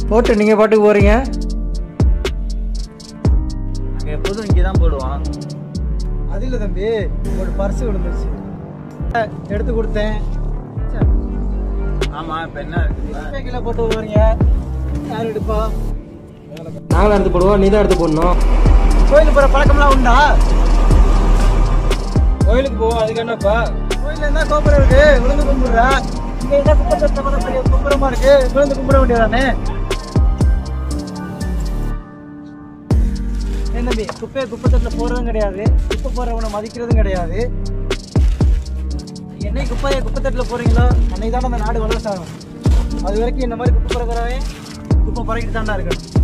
போட்டு நீங்கள் பாட்டுக்கு போகிறீங்க நாங்கள் எப்போதும் இங்கே தான் போடுவோம் அது இல்லை தம்பி ஒரு பர்ஸ் விழுந்துருச்சு எடுத்து கொடுத்தேன் ஆமாம் இப்போ என்ன இருக்குது கீழே போட்டு போறீங்க யார் எடுப்பா நாங்களும் எடுத்து போடுவோம் நீ தான் எடுத்து போடணும் கோயிலுக்கு போகிற பழக்கம்லாம் உண்டா கோயிலுக்கு போவோம் அதுக்கு என்னப்பா கோயில்ல என்ன கோபுரம் இருக்கு விழுந்து கும்பிடுறா இங்க என்ன குப்பத்தை பண்ண பெரிய கும்புறமா இருக்கு விழுந்து கும்பிட வேண்டியதானே ஏன் தம்பி குப்பையை குப்பத்தட்டில் போடுறதும் கிடையாது குப்பை போடுறவனை மதிக்கிறதும் கிடையாது என்னைக்கு குப்பையை குப்பத்தட்டில் போறீங்களோ அன்னைக்கு தான் நம்ம நாடு வளர்ச்சி ஆகும் அது வரைக்கும் இந்த மாதிரி குப்பை பிறக்கிறவன் குப்பை பறக்கிட்டு தாண்டா இருக்கணும்